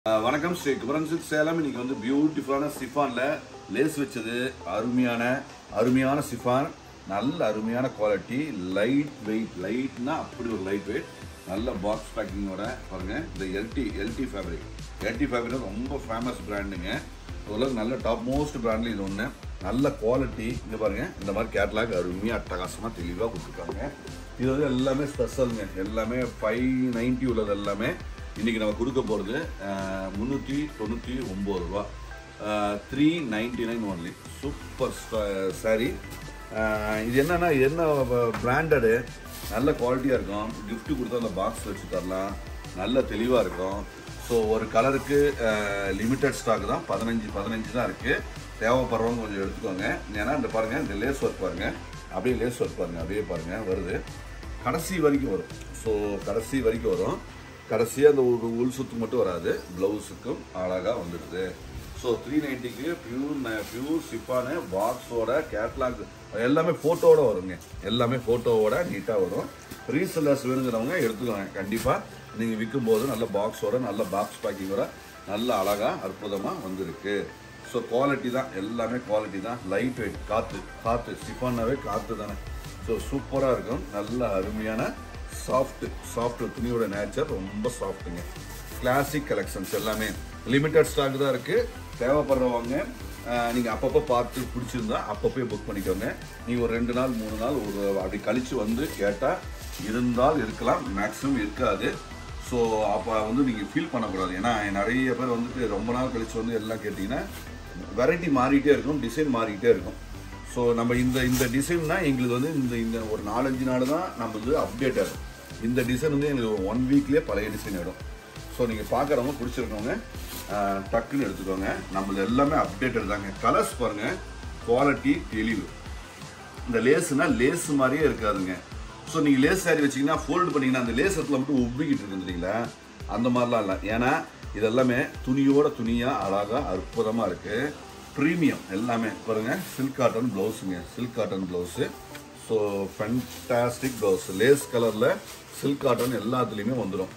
அஹ் வணக்கம் ஸ்ரீ குமரன் சில்க் சேலம் இன்னைக்கு வந்து பியூட்டிஃபுல்லான சிஃபான்ல லேஸ் வச்சது அருமையான அருமையான சிஃபான் நல்ல அருமையான குவாலிட்டி லைட் வெயிட் லைட்னா அப்படி ஒரு லைட் வெயிட் நல்ல பாக்ஸ் பேக்கிங்கோட பாருங்க இந்த LT LT fabric LT fabric ரொம்ப ஃபேமஸ் பிராண்டுங்க உலக நல்ல டாப் மோஸ்ட் பிராண்ட்ல இது ஒன்று நல்ல குவாலிட்டி இங்க பாருங்க இந்த மாதிரி கேட்லாக் அருமையாக அட்டகாசமாக தெளிவாக கொடுத்துருக்காங்க இது வந்து எல்லாமே ஸ்பெஷலுங்க எல்லாமே ஃபைவ் நைன்ட்டி உள்ளது எல்லாமே இன்னைக்கு நம்ம கொடுக்க போகிறது முந்நூற்றி தொண்ணூற்றி ஒம்பது ரூபா three ninety nine only super sari இது என்னன்னா இது என்ன பிராண்டடு நல்ல குவாலிட்டியாக இருக்கும் gift கொடுத்தா அந்த பாக்ஸ் வச்சு தரலாம் நல்ல தெளிவாக இருக்கும் ஸோ ஒரு கலருக்கு லிமிட்டட் ஸ்டாக் தான் பதினஞ்சு பதினஞ்சு தான் இருக்குது தேவைப்படுறவங்க கொஞ்சம் எடுத்துக்கோங்க ஏன்னா இந்த பாருங்கள் இந்த லேஸ் ஒர்க் பாருங்கள் அப்படியே லேஸ் ஒர்க் பாருங்கள் அப்படியே பாருங்கள் வருது கடைசி வரைக்கும் வரும் ஸோ கடைசி வரைக்கும் வரும் கடைசியாக அந்த ஒரு உள் சுத்து மட்டும் வராது ப்ளவுஸுக்கும் அழகாக வந்துடுது ஸோ த்ரீ நைன்ட்டிக்கு பியூர் பியூர் சிப்பான பாக்ஸோட கேட்லாக் எல்லாமே ஃபோட்டோவோட வருங்க எல்லாமே ஃபோட்டோவோட நீட்டாக வரும் ரீசெல்லர்ஸ் வேணுங்கிறவங்க எடுத்துக்கோங்க கண்டிப்பாக நீங்கள் விற்கும் போது நல்ல பாக்ஸோட நல்ல பாக்ஸ் பேக்கிங்கோட நல்ல அழகாக அற்புதமாக வந்திருக்கு ஸோ குவாலிட்டி தான் எல்லாமே குவாலிட்டி தான் லைட் வெயிட் காற்று காற்று சிப்பானாவே காற்று தானே ஸோ சூப்பராக இருக்கும் நல்ல அருமையான சாஃப்ட் சாஃப்ட் துணியோட நேச்சர் ரொம்ப சாஃப்ட்டுங்க கிளாசிக் கலெக்ஷன்ஸ் எல்லாமே லிமிட்டட் ஸ்டாக் தான் இருக்குது தேவைப்படுறவங்க நீங்கள் அப்பப்போ பார்த்து பிடிச்சிருந்தா அப்பப்போ புக் பண்ணிக்கோங்க நீங்கள் ஒரு ரெண்டு நாள் மூணு நாள் ஒரு அப்படி கழித்து வந்து கேட்டால் இருந்தால் இருக்கலாம் மேக்ஸிமம் இருக்காது ஸோ அப்போ வந்து நீங்கள் ஃபீல் பண்ணக்கூடாது ஏன்னா நிறைய பேர் வந்துட்டு ரொம்ப நாள் கழிச்சு வந்து எல்லாம் கேட்டிங்கன்னா வெரைட்டி மாறிட்டே இருக்கும் டிசைன் மாறிக்கிட்டே இருக்கும் ஸோ நம்ம இந்த இந்த டிசைன்னா எங்களுக்கு வந்து இந்த இந்த ஒரு நாலஞ்சு நாள் தான் நம்மளுக்கு அப்டேட் ஆகும் இந்த டிசைன் வந்து எங்களுக்கு ஒன் வீக்லேயே பழைய டிசைன் ஆகிடும் ஸோ நீங்கள் பார்க்குறவங்க பிடிச்சிருக்கவங்க ஆஹ், டக்குன்னு எடுத்துக்கோங்க நம்மளது எல்லாமே அப்டேட்டட் தாங்க கலர்ஸ் பாருங்கள் குவாலிட்டி தெளிவு இந்த லேஸ்னா லேஸ் மாதிரியே இருக்காதுங்க ஸோ நீங்கள் லேஸ் saree வச்சீங்கன்னா ஃபோல்டு பண்ணீங்கன்னா அந்த லேஸ் இடத்துல மட்டும் உப்பிக்கிட்டு இருக்கு தெரியுங்களா அந்த மாதிரிலாம் இல்லை ஏன்னா இதெல்லாமே துணியோட துணியாக அழகாக அற்புதமாக இருக்குது ப்ரீமியம் எல்லாமே பாருங்க சில்க் காட்டன் ப்ளவுஸுங்க silk cotton blouse so fantastic blouse lace கலரில் சில்க் காட்டன் எல்லாத்துலேயுமே வந்துடும்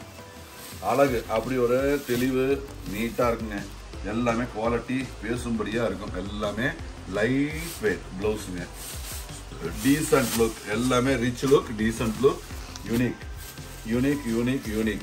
அழகு அப்படி ஒரு தெளிவு நீட்டாக இருக்குங்க எல்லாமே குவாலிட்டி பேசும்படியாக இருக்கும் எல்லாமே லைட் வெயிட் ப்ளவுஸுங்க டீசன்ட் லுக் எல்லாமே rich look decent look unique unique unique unique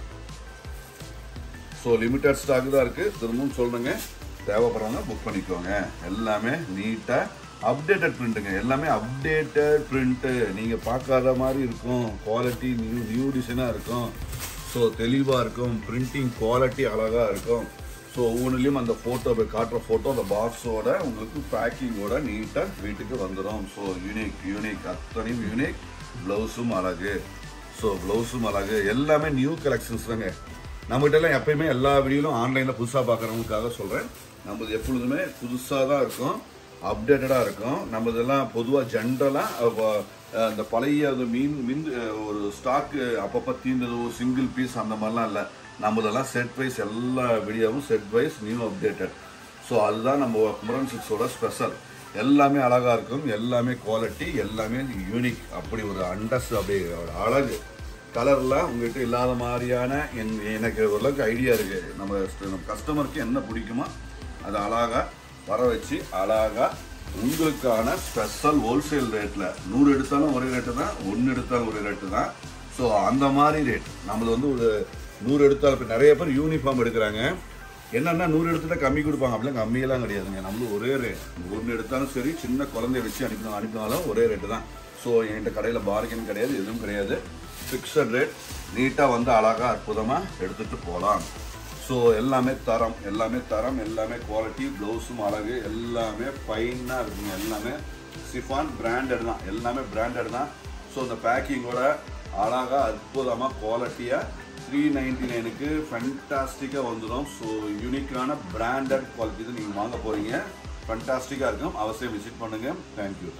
so limited stock தான் இருக்குது திரும்பவும் சொல்கிறேங்க தேவைப்படுறவங்க புக் பண்ணிக்கோங்க எல்லாமே நீட்டாக அப்டேட்டட் பிரிண்ட்டுங்க எல்லாமே அப்டேட்டட் பிரிண்ட்டு நீங்கள் பார்க்காத மாதிரி இருக்கும் குவாலிட்டி நியூ நியூ டிசைனாக இருக்கும் ஸோ தெளிவாக இருக்கும் பிரிண்டிங் குவாலிட்டி அழகாக இருக்கும் ஸோ ஒவ்வொன்றுலேயும் அந்த ஃபோட்டோ காட்டுற ஃபோட்டோ அந்த பாக்ஸோட உங்களுக்கு பேக்கிங்கோட நீட்டாக வீட்டுக்கு வந்துடும் ஸோ யூனிக் யூனிக் அத்தனையும் யூனிக் ப்ளவுஸும் அழகு ஸோ ப்ளவுஸும் அழகு எல்லாமே நியூ கலெக்ஷன்ஸ் தாங்க நம்மகிட்ட எல்லாம் எப்பயுமே எல்லா வீடியோலும் ஆன்லைனில் புதுசாக பார்க்குறவங்களுக்காக சொல்கிறேன் நம்மது எப்பொழுதுமே புதுசாக தான் இருக்கும் அப்டேட்டடாக இருக்கும் நம்மதெல்லாம் பொதுவாக ஜென்ரலாக அந்த பழைய அந்த மீன் மீன் அஹ், ஒரு ஸ்டாக்கு அப்பப்போ தீர்ந்தது ஒரு சிங்கிள் பீஸ் அந்த மாதிரிலாம் இல்லை நம்மதெல்லாம் செட் வைஸ் எல்லா வீடியோவும் set wise new updated so அதுதான் நம்ம குமரன் சிக்ஸோட ஸ்பெஷல் எல்லாமே அழகாக இருக்கும் எல்லாமே குவாலிட்டி எல்லாமே யூனிக் அப்படி ஒரு அண்டஸ் அப்படி ஒரு அழகு கலர்லாம் உங்ககிட்ட இல்லாத மாதிரியான என் எனக்கு ஓரளவுக்கு ஐடியா இருக்கு நம்ம நம்ம கஸ்டமருக்கு என்ன பிடிக்குமோ அதை அழகா வர வச்சு அழகா உங்களுக்கான ஸ்பெஷல் ஹோல்சேல் ரேட்டில் நூறு எடுத்தாலும் ஒரே ரேட்டு தான் ஒன்று எடுத்தாலும் ஒரே ரேட்டு தான் ஸோ அந்த மாதிரி ரேட் நம்மளது வந்து ஒரு நூறு எடுத்தாலும் இப்போ நிறைய பேர் யூனிஃபார்ம் எடுக்கிறாங்க என்னன்னா நூறு எடுத்துட்டா கம்மி கொடுப்பாங்க அப்படிலாம் கம்மியெல்லாம் கிடையாதுங்க நம்மளும் ஒரே ரேட் ஒன்று எடுத்தாலும் சரி சின்ன குழந்தைய வச்சு அனுப்பினா அனுப்பினாலும் ஒரே ரேட்டு தான் ஸோ என்கிட்ட கடையில் பார்கென் கிடையாது எதுவும் கிடையாது ஃபிக்ஸட் ரேட் நீட்டாக வந்து அழகாக அற்புதமாக எடுத்துகிட்டு போகலாம் ஸோ எல்லாமே தரம் எல்லாமே தரம் எல்லாமே குவாலிட்டி ப்ளவுஸும் அழகு எல்லாமே ஃபைனாக இருக்குங்க எல்லாமே சிஃபான் பிராண்டட் தான் எல்லாமே பிராண்டட் தான் ஸோ இந்த பேக்கிங்கோட அழகாக அற்புதமாக குவாலிட்டியாக த்ரீ நைன்டி நைனுக்கு ஃபென்டாஸ்டிக்காக வந்துடும் ஸோ யூனிக்கான பிராண்டட் குவாலிட்டி தான் நீங்கள் வாங்க போகிறீங்க ஃபென்டாஸ்டிக்காக இருக்கும் அவசியம் விசிட் பண்ணுங்கள் தேங்க்யூ